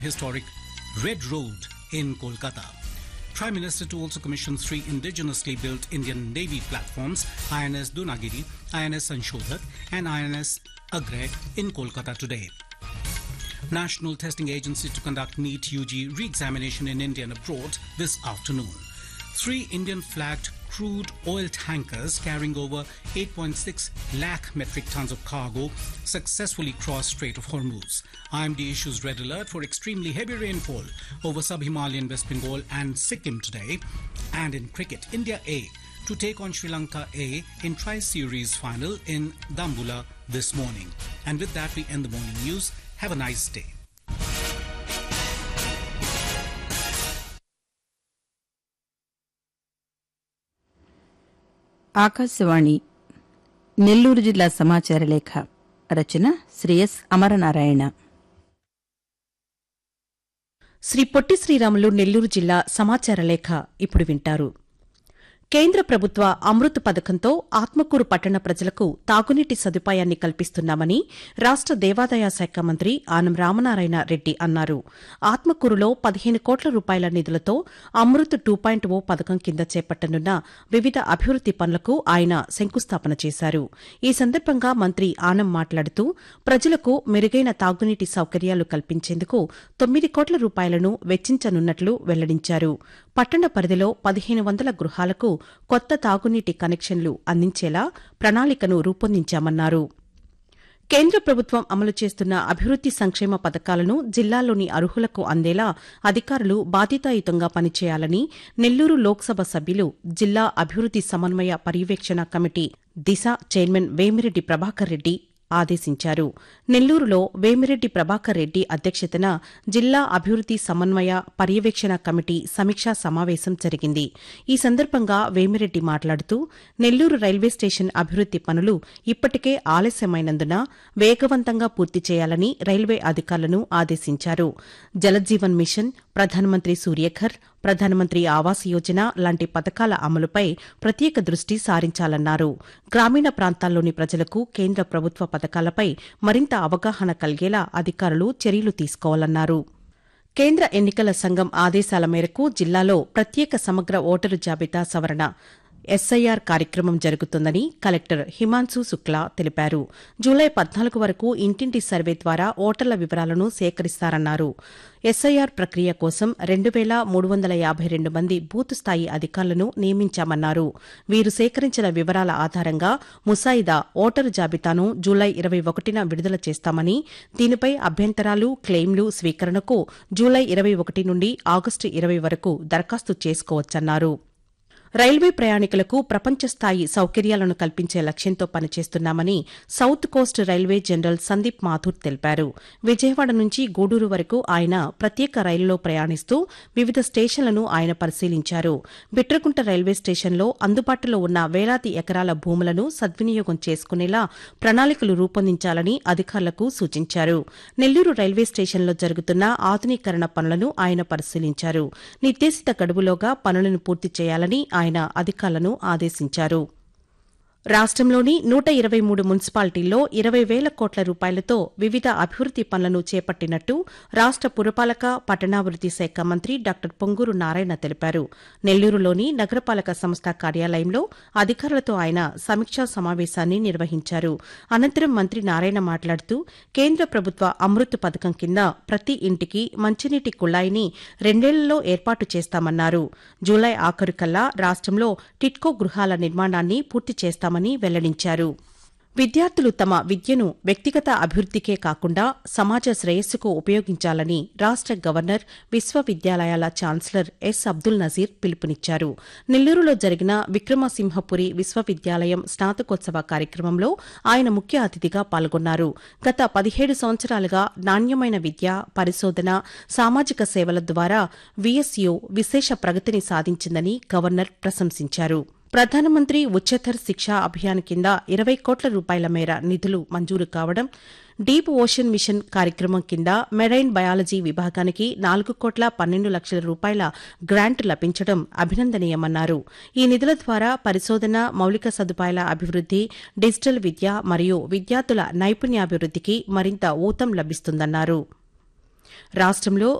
historic Red Road in Kolkata. Prime Minister to also commission three indigenously built Indian Navy platforms, INS Dunagiri, INS Sanshodhak, and INS Agret in Kolkata today. National Testing Agency to conduct NEET UG re-examination in India and abroad this afternoon. Three Indian flagged crude oil tankers carrying over 8.6 lakh metric tons of cargo successfully crossed Strait of Hormuz. IMD issues red alert for extremely heavy rainfall over sub-Himalayan West Bengal and Sikkim today. And in cricket, India A to take on Sri Lanka A in Tri-Series final in Dambula this morning. And with that, we end the morning news. Have a nice day. Akashvani Nellore జిల్లా సమాచార లేఖ రచన Shri S Amaranarayana Shri Potti Sriramulu Nellore జిల్లా సమాచార లేఖ ఇప్పుడు వింటారు కేంద్ర ప్రభుత్వ అమృత్ పథకంతో ఆత్మకూరు పట్టణ ప్రజలకు తాగునీటి సదుపాయాన్ని కల్పిస్తున్నామని రాష్ట దేవాదాయ శాఖ మంత్రి ఆనం రామనారాయణ రెడ్డి అన్నారు ఆత్మకూరులో పదిహేను కోట్ల రూపాయల నిధులతో అమృత్ టూ పాయింట్ ఓ పథకం కింద చేపట్టనున్న వివిధ అభివృద్ది పనులకు ఆయన శంకుస్థాపన చేశారు ఈ సందర్భంగా మంత్రి ఆనం మాట్లాడుతూ ప్రజలకు మెరుగైన తాగునీటి సౌకర్యాలు కల్పించేందుకు తొమ్మిది కోట్ల రూపాయలను వెచ్చించనున్నట్లు వెల్లడించారు పట్టణ పరిధిలో పదిహేను వందల గృహాలకు కొత్త తాగునీటి కనెక్షన్లు అందించేలా ప్రణాళికను రూపొందించామన్నారు కేంద్ర ప్రభుత్వం అమలు చేస్తున్న అభివృద్ది సంక్షేమ పథకాలను జిల్లాలోని అర్హులకు అందేలా అధికారులు బాధ్యతాయుతంగా పనిచేయాలని నెల్లూరు లోక్సభ సభ్యులు జిల్లా అభివృద్ది సమన్వయ పర్యవేక్షణ కమిటీ దిశ చైర్మన్ వేమిరెడ్డి ప్రభాకర్ రెడ్డి ఆదేశించారు నెల్లూరులో వేమిరెడ్డి ప్రభాకర్ రెడ్డి అధ్యక్షతన జిల్లా అభివృద్ది సమన్వయ పర్యవేక్షణ కమిటీ సమీక్షా సమావేశం జరిగింది ఈ సందర్భంగా వేమిరెడ్డి మాట్లాడుతూ నెల్లూరు రైల్వే స్టేషన్ అభివృద్ది పనులు ఇప్పటికే ఆలస్యమైనందున వేగవంతంగా పూర్తి చేయాలని రైల్వే అధికారులను ఆదేశించారు జలజీవన్ మిషన్ ప్రధానమంత్రి సూర్యఘర్ ప్రధానమంత్రి ఆవాస్ యోజన లాంటి పథకాల అమలుపై ప్రత్యేక దృష్టి సారించాలన్నారు గ్రామీణ ప్రాంతాల్లోని ప్రజలకు కేంద్ర ప్రభుత్వ పథకాలపై మరింత అవగాహన కలిగేలా అధికారులు చర్యలు తీసుకోవాలన్నారు కేంద్ర ఎన్నికల సంఘం ఆదేశాల మేరకు జిల్లాలో ప్రత్యేక సమగ్ర ఓటరు జాబితా సవరణ ఎస్ఐఆర్ కార్యక్రమం జరుగుతుందని కలెక్టర్ హిమాన్సు శుక్లా తెలిపారు జూలై పద్నాలుగు వరకు ఇంటింటి సర్వే ద్వారా ఓటర్ల వివరాలను సేకరిస్తారన్నారు ఎస్ఐఆర్ ప్రక్రియ కోసం రెండు వేల మూడు వందల యాభై రెండు మంది బూత్ స్థాయి అధికారులను నియమించామన్నారు వీరు సేకరించిన వివరాల ఆధారంగా ముసాయిదా ఓటరు జాబితాను జూలై ఇరవై ఒకటిన విడుదల చేస్తామని దీనిపై అభ్యంతరాలు క్లెయిమ్లు స్వీకరణకు జూలై ఇరవై ఒకటి నుండి ఆగస్టు ఇరవై వరకు దరఖాస్తు చేసుకోవచ్చన్నారు రైల్వే ప్రయాణికులకు ప్రపంచ స్థాయి సౌకర్యాలను కల్పించే లక్ష్యంతో పనిచేస్తున్నామని south coast railway general Sandeep Mathur తెలిపారు విజయవాడ నుంచి గూడూరు వరకు ఆయన ప్రత్యేక రైలులో ప్రయాణిస్తూ వివిధ స్టేషన్లను ఆయన పరిశీలించారు బిట్రకుంట రైల్వే స్టేషన్లో అందుబాటులో ఉన్న వేలాది ఎకరాల భూములను సద్వినియోగం చేసుకునేలా ప్రణాళికలు రూపొందించాలని అధికారులకు సూచించారు నెల్లూరు రైల్వే స్టేషన్లో జరుగుతున్న ఆధునీకరణ పనులను ఆయన పరిశీలించారు నిర్దేశిత గడువులోగా పనులను పూర్తి చేయాలని ఆయన అధికారులను ఆదేశించారు రాష్ట్రంలోని నూట ఇరవై మూడు మున్సిపాలిటీల్లో ఇరవై వేల కోట్ల రూపాయలతో వివిధ అభివృద్ది పనులను చేపట్టినట్టు రాష్ట పురపాలక పట్టణాభివృద్ది శాఖ మంత్రి డాక్టర్ పొంగూరు నారాయణ తెలిపారు నెల్లూరులోని నగరపాలక సంస్థ కార్యాలయంలో అధికారులతో ఆయన సమీక్షా సమావేశాన్ని నిర్వహించారు అనంతరం మంత్రి నారాయణ మాట్లాడుతూ కేంద్ర ప్రభుత్వ అమృత్ పథకం కింద ప్రతి ఇంటికి మంచినీటి కుళాయిని రెండేళ్లలో ఏర్పాటు చేస్తామన్నారు జూలై ఆఖరుకల్లా రాష్ట్రంలో టిట్కో గృహాల నిర్మాణాన్ని పూర్తి చేస్తామని చేస్తామని వెల్లడించారు విద్యార్థులు తమ విద్యను వ్యక్తిగత అభివృద్దికే కాకుండా సమాజ శ్రేయస్సుకు ఉపయోగించాలని రాష్ట గవర్నర్ విశ్వవిద్యాలయాల ఛాన్సలర్ ఎస్ అబ్దుల్ నజీర్ పిలుపునిచ్చారు నెల్లూరులో జరిగిన విక్రమసింహపురి విశ్వవిద్యాలయం స్నాతకోత్సవ కార్యక్రమంలో ఆయన ముఖ్య అతిథిగా పాల్గొన్నారు గత పదిహేడు సంవత్సరాలుగా నాణ్యమైన విద్య పరిశోధన సామాజిక సేవల ద్వారా విఎస్యు విశేష ప్రగతిని సాధించిందని గవర్నర్ ప్రశంసించారు ప్రధానమంత్రి ఉచ్చతర్ శిక్షా అభియాన్ కింద ఇరవై కోట్ల రూపాయల మేర నిధులు మంజూరు కావడం డీప్ ఓషన్ మిషన్ కార్యక్రమం కింద మెరైన్ బయాలజీ విభాగానికి నాలుగు కోట్ల పన్నెండు లక్షల రూపాయల గ్రాంట్ లభించడం అభినందనీయమన్నారు ఈ నిధుల ద్వారా పరిశోధన మౌలిక సదుపాయాల అభివృద్ది డిజిటల్ విద్య మరియు విద్యార్థుల నైపుణ్యాభివృద్దికి మరింత ఊతం లభిస్తుందన్నారు రాష్ట్రంలో